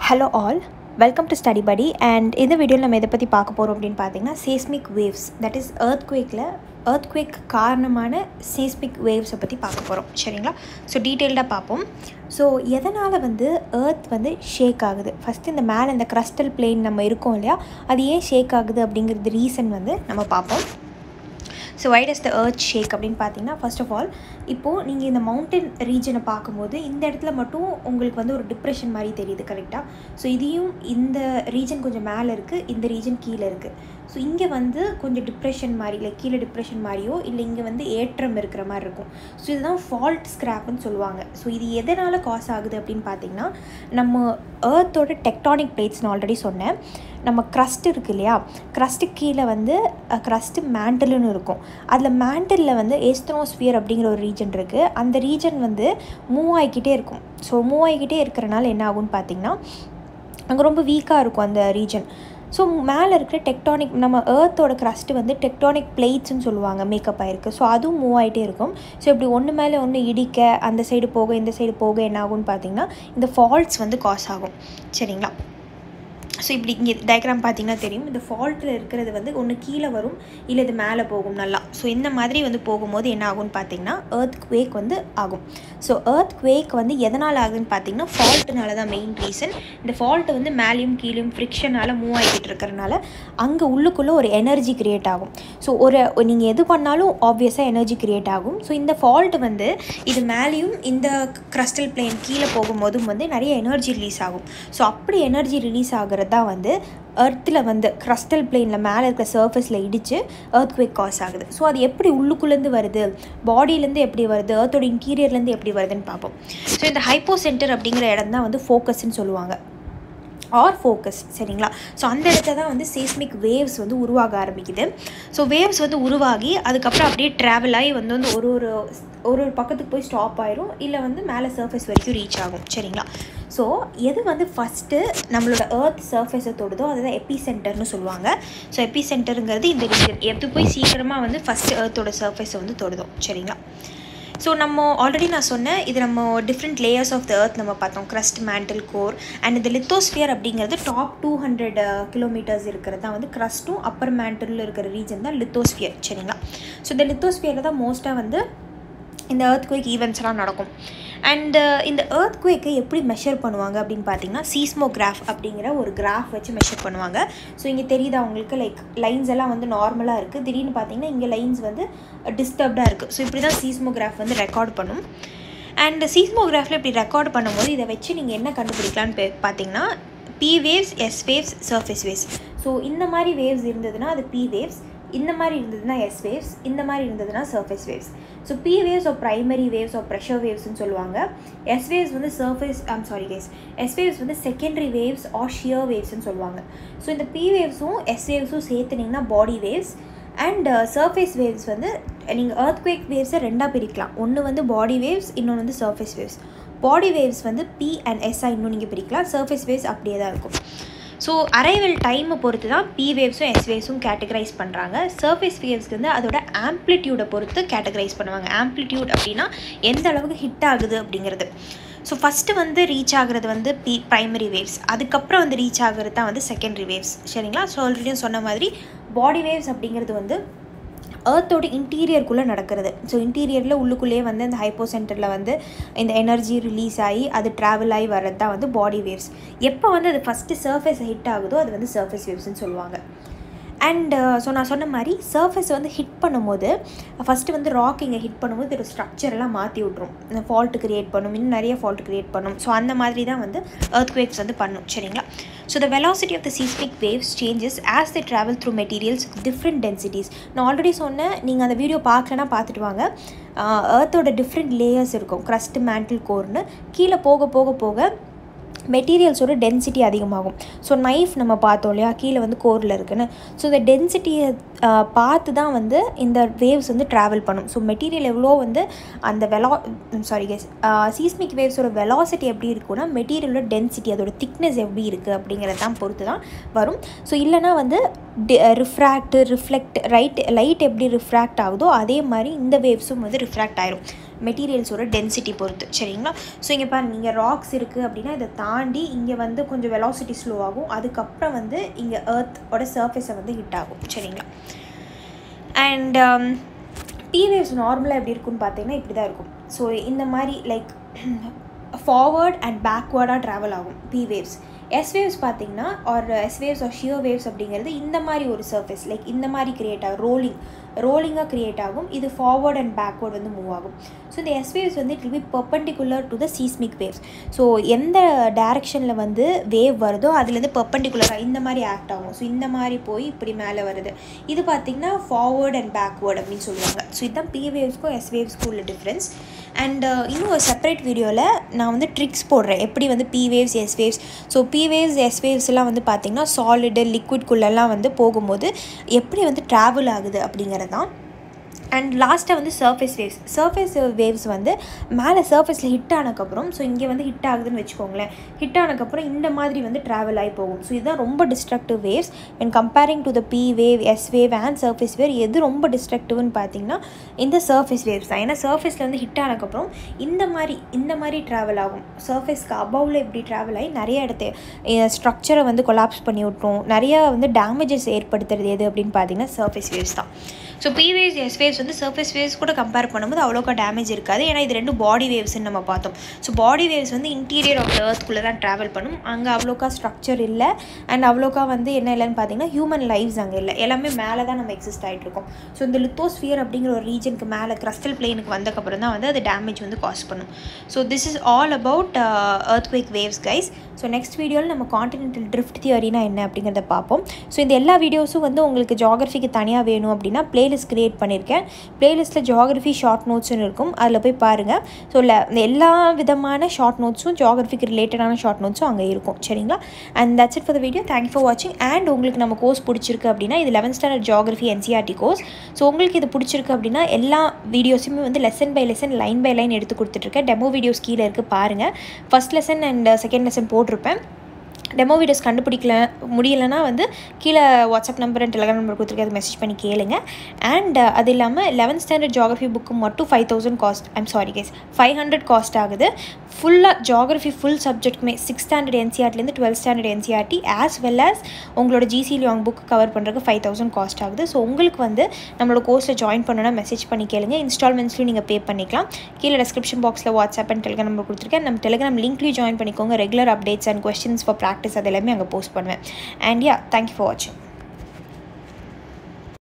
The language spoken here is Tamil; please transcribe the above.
hello all welcome to study Padi and இந்த வீடியோவில் நம்ம எதை பற்றி பார்க்க போகிறோம் அப்படின்னு பார்த்தீங்கன்னா சேஸ்மிக் வேவ்ஸ் தட் இஸ் earthquake-ல earthquake காரணமான சேஸ்மிக் வேவ்ஸை பற்றி பார்க்க போகிறோம் சரிங்களா ஸோ டீட்டெயில்டாக பார்ப்போம் ஸோ எதனால் வந்து earth வந்து ஷேக் ஆகுது ஃபஸ்ட்டு இந்த மேலே இந்த crustal plane நம்ம இருக்கோம் இல்லையா அது ஏன் ஷேக் ஆகுது அப்படிங்கிறது ரீசன் வந்து நம்ம பார்ப்போம் so why does the earth ஷேக் அப்படின்னு பார்த்தீங்கன்னா ஃபர்ஸ்ட் ஆஃப் ஆல் இப்போது நீங்கள் இந்த மவுண்டன் ரீஜனை பார்க்கும்போது இந்த இடத்துல மட்டும் உங்களுக்கு வந்து ஒரு டிப்ரெஷன் மாதிரி தெரியுது கரெக்டாக ஸோ இதையும் இந்த ரீஜன் கொஞ்சம் மேலே இருக்குது இந்த ரீஜன் கீழே இருக்குது ஸோ இங்கே வந்து கொஞ்சம் டிப்ரெஷன் மாதிரி இல்லை கீழே டிப்ரெஷன் மாதிரியோ இல்லை இங்கே வந்து ஏற்றம் இருக்கிற மாதிரி இருக்கும் ஸோ இதுதான் ஃபால்ட் ஸ்கிராப்னு சொல்லுவாங்க ஸோ இது எதனால் காஸ் ஆகுது அப்படின்னு பார்த்தீங்கன்னா நம்ம ஏர்த்தோட டெக்டானிக் பிளேட்ஸ்னு ஆல்ரெடி சொன்னேன் நம்ம க்ரஸ்ட் இருக்கு இல்லையா க்ரஸ்ட்டு கீழே வந்து க்ரஸ்ட்டு மேண்டல்னு இருக்கும் அதில் மேண்டலில் வந்து ஏஸ்தனோஸ்பியர் அப்படிங்கிற ஒரு ரீஜன் இருக்குது அந்த ரீஜன் வந்து மூவ் ஆகிக்கிட்டே இருக்கும் ஸோ மூவ் ஆகிக்கிட்டே இருக்கிறனால என்ன ஆகும்னு பார்த்தீங்கன்னா அங்கே ரொம்ப வீக்காக இருக்கும் அந்த ரீஜன் ஸோ மேலே இருக்கிற டெக்டானிக் நம்ம ஏர்த்தோட க்ரஸ்ட்டு வந்து டெக்டானிக் பிளேட்ஸ்னு சொல்லுவாங்க மேக்கப் ஆகிருக்கு ஸோ அதுவும் மூவ் ஆகிட்டே இருக்கும் ஸோ இப்படி ஒன்று மேலே ஒன்று இடிக்க அந்த சைடு போக இந்த சைடு போக என்ன ஆகும்னு பார்த்தீங்கன்னா இந்த ஃபால்ட்ஸ் வந்து காஸ் ஆகும் சரிங்களா ஸோ இப்படி இங்கே டயக்ராம் பார்த்தீங்கன்னா தெரியும் இந்த ஃபால்ட்டில் இருக்கிறது வந்து ஒன்று கீழே வரும் இல்லை இது மேலே போகும் நல்லா ஸோ இந்த மாதிரி வந்து போகும்போது என்ன ஆகும்னு பார்த்தீங்கன்னா earth quake வந்து ஆகும் ஸோ earth quake வந்து எதனால் ஆகுதுன்னு பார்த்தீங்கன்னா ஃபால்ட்டுனால தான் மெயின் ரீசன் இந்த ஃபால்ட்டு வந்து மேலேயும் கீழேயும் ஃப்ரிக்ஷனால் மூவ் ஆகிட்டு இருக்கிறனால அங்கே உள்ளுக்குள்ளே ஒரு எனர்ஜி கிரியேட் ஆகும் ஸோ ஒரு நீங்கள் எது பண்ணாலும் ஆப்வியஸாக எனர்ஜி கிரியேட் ஆகும் ஸோ இந்த ஃபால்ட் வந்து இது மேலேயும் இந்த க்ரஸ்டல் பிளேன் கீழே போகும்போதும் வந்து நிறைய எனர்ஜி ரிலீஸ் ஆகும் ஸோ அப்படி எனர்ஜி ரிலீஸ் ஆகிறது தான் வந்து எர்த்தில் வந்து க்ரஸ்டல் பிளேனில் மேலே இருக்க சர்ஃபேஸில் இடித்து earthquake காஸ் ஆகுது ஸோ அது எப்படி உள்ளுக்குள்ளேருந்து வருது பாடியிலேருந்து எப்படி வருது earthோட இன்டீரியர்லேருந்து எப்படி வருதுன்னு பார்ப்போம் ஸோ இந்த ஹைப்போ சென்டர் அப்படிங்கிற இடம் தான் வந்து ஃபோக்கஸ்ன்னு சொல்லுவாங்க ஆர் ஃபோக்கஸ் சரிங்களா ஸோ அந்த இடத்துல தான் வந்து சேஸ்மிக் வேவ்ஸ் வந்து உருவாக ஆரம்பிக்குது ஸோ வேவ்ஸ் வந்து உருவாகி அதுக்கப்புறம் அப்படியே ட்ராவல் ஆகி வந்து வந்து ஒரு ஒரு ஒரு ஒரு பக்கத்துக்கு போய் ஸ்டாப் ஆயிரும் இல்லை வந்து மேலே சர்ஃபேஸ் வரைக்கும் ரீச் ஆகும் சரிங்களா ஸோ எது வந்து ஃபஸ்ட்டு நம்மளோட ஏர்த் சர்ஃபேஸை தொடுதோ அதுதான் எபி சென்டர்னு சொல்லுவாங்க ஸோ எபி சென்டருங்கிறது இந்த ரீஜன் எது போய் சீக்கிரமாக வந்து ஃபஸ்ட்டு ஏர்த்தோட சர்ஃபேஸை வந்து தொடுதோ சரிங்களா ஸோ நம்ம ஆல்ரெடி நான் சொன்னேன் இது நம்ம different layers of the earth நம்ம பார்த்தோம் crust மேண்டல் கோர் அண்ட் இந்த லித்தோஸ்பியர் அப்படிங்கிறது டாப் டூ ஹண்ட்ரட் கிலோமீட்டர்ஸ் இருக்கிறது தான் வந்து க்ரஸ்ட்டும் அப்பர் மேண்டலில் இருக்கிற ரீஜன் தான் லித்தோஸ்பியர் சரிங்களா ஸோ இந்த லித்தோஸ்பியரில் தான் மோஸ்ட்டாக வந்து இந்த earthquake ஈவெண்ட்ஸ்லாம் நடக்கும் அண்ட் இந்த earthquake-ஐ எப்படி மெஷர் பண்ணுவாங்க அப்படின்னு பார்த்தீங்கன்னா சீஸ்மோகிராஃப் அப்படிங்கிற ஒரு கிராஃப் வச்சு மெஷர் பண்ணுவாங்க ஸோ இங்கே தெரியுதா உங்களுக்கு லைக் லைன்ஸ் எல்லாம் வந்து நார்மலாக இருக்குது திடீர்னு பார்த்தீங்கன்னா இங்கே லைன்ஸ் வந்து டிஸ்டர்ப்டாக இருக்குது ஸோ இப்படி தான் சீஸ்மோகிராஃப் வந்து ரெக்கார்ட் பண்ணும் அண்ட் சீஸ்மோகிராஃபில் இப்படி ரெக்கார்ட் பண்ணும்போது இதை வச்சு நீங்கள் என்ன கண்டுபிடிக்கலான்னு பே- பார்த்தீங்கன்னா P waves S waves surface waves so இந்த மாதிரி வேவ்ஸ் இருந்ததுன்னா அது பி வேவ்ஸ் இந்த மாதிரி இருந்ததுன்னா எஸ் வேவ்ஸ் இந்த மாதிரி இருந்ததுன்னா surface waves so P waves of primary waves of pressure வேவ்ஸ்னு சொல்லுவாங்க எஸ் வேவ்ஸ் வந்து surface I'm sorry case S waves வந்து செகண்டரி வேவ்ஸ் ஆர் ஷியர் வேவ்ஸ்னு சொல்லுவாங்க ஸோ இந்த பி வேவ்ஸும் எஸ் வேவ்ஸும் சேர்த்துனிங்கன்னா body waves and surface waves வந்து நீங்கள் earthquake வேவ்ஸை ரெண்டாக பிரிக்கலாம் ஒன்று வந்து பாடி வேவ்ஸ் இன்னொன்று வந்து சர்ஃபேஸ் வேவ்ஸ் பாடி வேவ்ஸ் வந்து பி அண்ட் எஸ்ஐ இன்னும் நீங்கள் பிரிக்கலாம் சர்ஃபேஸ் வேவ்ஸ் அப்படியே தான் இருக்கும் ஸோ அரைவல் டைமை பொறுத்து தான் பி வேவ்ஸும் எஸ் வேவ்ஸும் கேட்டகரைஸ் பண்ணுறாங்க சர்ஃபேஸ் வேவ்ஸ்க்கு வந்து அதோட ஆம்ப்ளிடியூடை பொறுத்து கேட்டகரைஸ் பண்ணுவாங்க ஆம்ப்ளிடியூட் அப்படின்னா எந்த அளவுக்கு ஹிட் ஆகுது அப்படிங்கிறது ஸோ ஃபஸ்ட்டு வந்து ரீச் ஆகுறது வந்து பி ப்ரைமரி வேவ்ஸ் அதுக்கப்புறம் வந்து ரீச் ஆகுறது தான் வந்து செகண்டரி வேவ்ஸ் சரிங்களா ஸோ ஆல்ரெடியும் சொன்ன மாதிரி பாடி வேவ்ஸ் அப்படிங்கிறது வந்து ஏர்த்தோட இன்டீரியருக்குள்ளே நடக்கிறது ஸோ இன்டீரியரில் உள்ளுக்குள்ளேயே வந்து இந்த ஹைப்போ சென்டரில் வந்து இந்த எனர்ஜி ரிலீஸ் ஆகி அது ட்ராவல் ஆகி வர்றது தான் வந்து பாடி வேவ்ஸ் எப்போ வந்து அது ஃபஸ்ட்டு சர்ஃபேஸ் ஹிட் ஆகுதோ அது வந்து சர்ஃபேஸ் வேவ்ஸ்னு சொல்லுவாங்க அண்ட் ஸோ நான் சொன்ன மாதிரி சர்ஃபேஸ் வந்து ஹிட் பண்ணும்போது ஃபஸ்ட்டு வந்து ராக் இங்கே ஹிட் பண்ணும்போது ஒரு ஸ்ட்ரக்சர் எல்லாம் மாற்றி விட்ரும் இந்த ஃபால்ட் கிரியேட் பண்ணும் இன்னும் நிறைய ஃபால்ட் கிரியேட் பண்ணும் ஸோ அந்த மாதிரி தான் வந்து earthquakes வந்து பண்ணும் சரிங்களா so the velocity of the seismic waves changes as they travel through materials with different densities நான் ஆல்ரெடி சொன்னேன் நீங்கள் அந்த வீடியோ பார்க்கலனா பார்த்துட்டு வாங்க ஏர்த்தோட டிஃப்ரெண்ட் லேயர்ஸ் இருக்கும் crust மேண்டில் கோர்னு கீழே போக போக போக மெட்டீரியல்ஸோட டென்சிட்டி அதிகமாகும் ஸோ நைஃப் நம்ம பார்த்தோம் இல்லையா கீழே வந்து கோரில் இருக்குன்னு ஸோ இந்த டென்சிட்டியை பார்த்து தான் வந்து இந்த வேவ்ஸ் வந்து ட்ராவல் பண்ணும் ஸோ மெட்டீரியல் எவ்வளோ வந்து அந்த வெலா சாரி கேஸ் சீஸ்மிக் வேவ்ஸோட வெலாசிட்டி எப்படி இருக்கும்னா மெட்டீரியலோட டென்சிட்டி அதோட திக்னஸ் எப்படி இருக்குது அப்படிங்கிறத தான் பொறுத்து தான் வரும் ஸோ இல்லைனா வந்து ரிஃப்ராக்ட் ரிஃப்ளெக்ட் ரைட் லைட் எப்படி ரிஃப்ராக்ட் ஆகுதோ அதே மாதிரி இந்த வேவ்ஸும் வந்து ரிஃப்ராக்ட் ஆயிரும் மெட்டீரியல்ஸோட டென்சிட்டி பொறுத்து சரிங்களா ஸோ இங்கே பாருங்க இங்கே ராக்ஸ் இருக்குது அப்படின்னா இதை தாண்டி இங்கே வந்து கொஞ்சம் வெலாசிட்டி ஸ்லோ ஆகும் அதுக்கப்புறம் வந்து இங்கே எர்த்தோட சர்ஃபேஸை வந்து ஹிட் ஆகும் சரிங்களா அண்ட் பி வேவ்ஸ் நார்மலாக எப்படி இருக்கும்னு பார்த்தீங்கன்னா இப்படி தான் இருக்கும் ஸோ இந்த மாதிரி லைக் ஃபார்வர்ட் அண்ட் பேக்வேர்டாக ட்ராவல் ஆகும் பி வேவ்ஸ் எஸ் வேவ்ஸ் பார்த்தீங்கன்னா or S waves or shear waves அப்படிங்கிறது இந்த மாதிரி ஒரு சர்ஃபேஸ் லைக் இந்த மாதிரி கிரியேட் ஆகும் ரோலிங் ரோலிங்காக க்ரியேட் ஆகும் இது ஃபார்வர்ட் அண்ட் பேக்வேர்ட் வந்து மூவ் ஆகும் ஸோ இந்த எஸ் வேவ்ஸ் வந்து it will be perpendicular to the seismic waves so எந்த டேரெக்ஷனில் வந்து வேவ் வருதோ அதுலேருந்து பர்பண்டிகுலராக இந்த மாதிரி ஆக்ட் ஆகும் ஸோ இந்த மாதிரி போய் இப்படி மேலே வருது இது பார்த்திங்கன்னா ஃபார்வர்ட் அண்ட் பேக்வேர்ட் அப்படின்னு சொல்லுவாங்க ஸோ இதுதான் பி வேவ்ஸ்க்கும் எஸ் வேவ்ஸ்க்கும் உள்ள டிஃப்ரென்ஸ் அண்ட் இன்னும் ஒரு செப்பரேட் வீடியோவில் நான் வந்து ட்ரிக்ஸ் போடுறேன் எப்படி வந்து P waves S waves so P waves S waves எல்லாம் வந்து பார்த்திங்கன்னா சாலிடு லிக்விட்குள்ளெல்லாம் வந்து போகும்போது எப்படி வந்து ட்ராவல் ஆகுது அப்படிங்கிறது தான் அண்ட் லாஸ்ட்டாக வந்து சர்ஃபேஸ் வேவ்ஸ் சர்ஃபேஸ் வேவ்ஸ் வந்து மேலே சர்ஃபேஸில் ஹிட் ஆனதுக்கப்புறம் ஸோ இங்கே வந்து ஹிட் ஆகுதுன்னு வச்சுக்கோங்களேன் ஹிட் ஆனதுக்கப்புறம் இந்த மாதிரி வந்து ட்ராவல் ஆகி போகும் ஸோ இதுதான் ரொம்ப destructive waves and comparing to the P wave S wave and surface wave எது ரொம்ப டிஸ்ட்ரக்டிவ்னு பார்த்தீங்கன்னா இந்த சர்ஃபேஸ் வேவ்ஸ் தான் ஏன்னா சர்ஃபேஸில் வந்து ஹிட் ஆனதுக்கப்புறம் இந்த மாதிரி இந்த மாதிரி ட்ராவல் ஆகும் சர்ஃபேஸ்க்கு அபவில் இப்படி ட்ராவல் ஆகி நிறைய இடத்த ஸ்ட்ரக்சரை வந்து கொலாப்ஸ் பண்ணி விட்ரும் நிறைய வந்து டேமேஜஸ் ஏற்படுத்துறது எது அப்படின்னு பார்த்தீங்கன்னா சர்ஃபேஸ் வேவ்ஸ் தான் so P waves S waves வந்து சர்ஃபேஸ் வேவ்ஸ் கூட கம்பேர் பண்ணும்போது அவ்வளோக்கா டேமேஜ் இருக்காது ஏன்னா இது ரெண்டும் பாடி வேவ்ஸ்னு நம்ம பார்த்தோம் ஸோ பாடி வேவ்ஸ் வந்து இன்டீரியர் ஆஃப் எர்த்குள்ளே தான் ட்ராவல் பண்ணும் அங்கே அவ்வளோக்கா ஸ்ட்ரக்சர் இல்லை அண்ட் அவ்வளோக்கா வந்து என்ன இல்லைன்னு பார்த்தீங்கன்னா ஹியூமன் லைஃப்ஸ் அங்கே இல்லை எல்லாமே மேலே தான் நம்ம எக்ஸிஸ்ட் ஆகிட்டு இருக்கோம் ஸோ இந்த லித்தோஸ்ஃபியர் அப்படிங்கிற ஒரு ரீஜனுக்கு மேலே கிரஸ்டல் பிளேனுக்கு வந்தக்கப்புறம் தான் வந்து அது டேமேஜ் வந்து காஸ் பண்ணும் so this is all about earthquake waves guys so next வீடியோவில் நம்ம காண்டினென்டல் ட்ரிஃப்ட் தியரினா என்ன அப்படிங்கிறத பார்ப்போம் ஸோ இந்த எல்லா வீடியோஸும் வந்து உங்களுக்கு ஜாகிரஃபிக்கு தனியாக வேணும் அப்படின்னா பிளேலிஸ்ட் க்ரியேட் பண்ணியிருக்கேன் பிளேலிஸ்ட்டில் ஜாகிரஃபி ஷார்ட் நோட்ஸ்னு இருக்கும் அதில் போய் பாருங்கள் ஸோ இந்த எல்லா விதமான ஷார்ட் நோட்ஸும் ஜாகிரஃபிக்கு ரிலேட்டடான ஷார்ட் நோட்ஸும் அங்கே இருக்கும் சரிங்களா and that's it for the video thank you for வாட்சிங் அண்ட் உங்களுக்கு நம்ம கோர்ஸ் பிடிச்சிருக்கு அப்படின்னா இது eleventh standard geography NCERT course so உங்களுக்கு இது பிடிச்சிருக்கு அப்படின்னா எல்லா வீடியோஸுமே வந்து lesson by lesson line by line எடுத்து கொடுத்துட்ருக்கேன் டெமோ வீடியோஸ் கீழே இருக்குது பாருங்கள் first lesson and second lesson போட்டிருப்பேன் டெமோ வீடியோஸ் கண்டுபிடிக்கல முடியலைன்னா வந்து கீழே WhatsApp number and Telegram number கொடுத்துருக்க அது மெசேஜ் பண்ணி கேளுங்க அண்ட் அது இல்லாமல் லெவன்த் ஸ்டாண்டர்ட் ஜாகிரஃபி புக்கு மட்டும் five thousand cost I'm sorry case five hundred cost ஆகுது ஃபுல்லாக ஜாகிரஃபி ஃபுல் சப்ஜெக்ட்டுமே சிக்ஸ் ஸ்டாண்டர்ட் என்சிஆர்ட்லேருந்து twelfth standard NCERT as well as உங்களோட ஜிசி லாங் புக் கவர் பண்ணுறதுக்கு ஃபைவ் தௌசண்ட் காஸ்ட் ஆகுது ஸோ உங்களுக்கு வந்து நம்மளோட கோர்ஸில் ஜாயின் பண்ணணும்னா மெசேஜ் பண்ணி கேளுங்க இன்ஸ்டால்மெண்ட்ஸ்லையும் நீங்கள் பே பண்ணிக்கலாம் கீழே டிஸ்கிரிப்ஷன் பாக்ஸில் வாட்ஸ்அப் அண்ட் டெலிகிராம் நம்பர் கொடுத்துருக்கேன் நம்ம டெலிகிராம் லிங்க்லேயும் ஜாயின் பண்ணிக்கோங்க regular updates and questions for practice அது எல்லாமே அங்கே போஸ்ட் பண்ணுவேன் அண்ட் யா தேங்க்யூ ஃபார் வாட்சிங்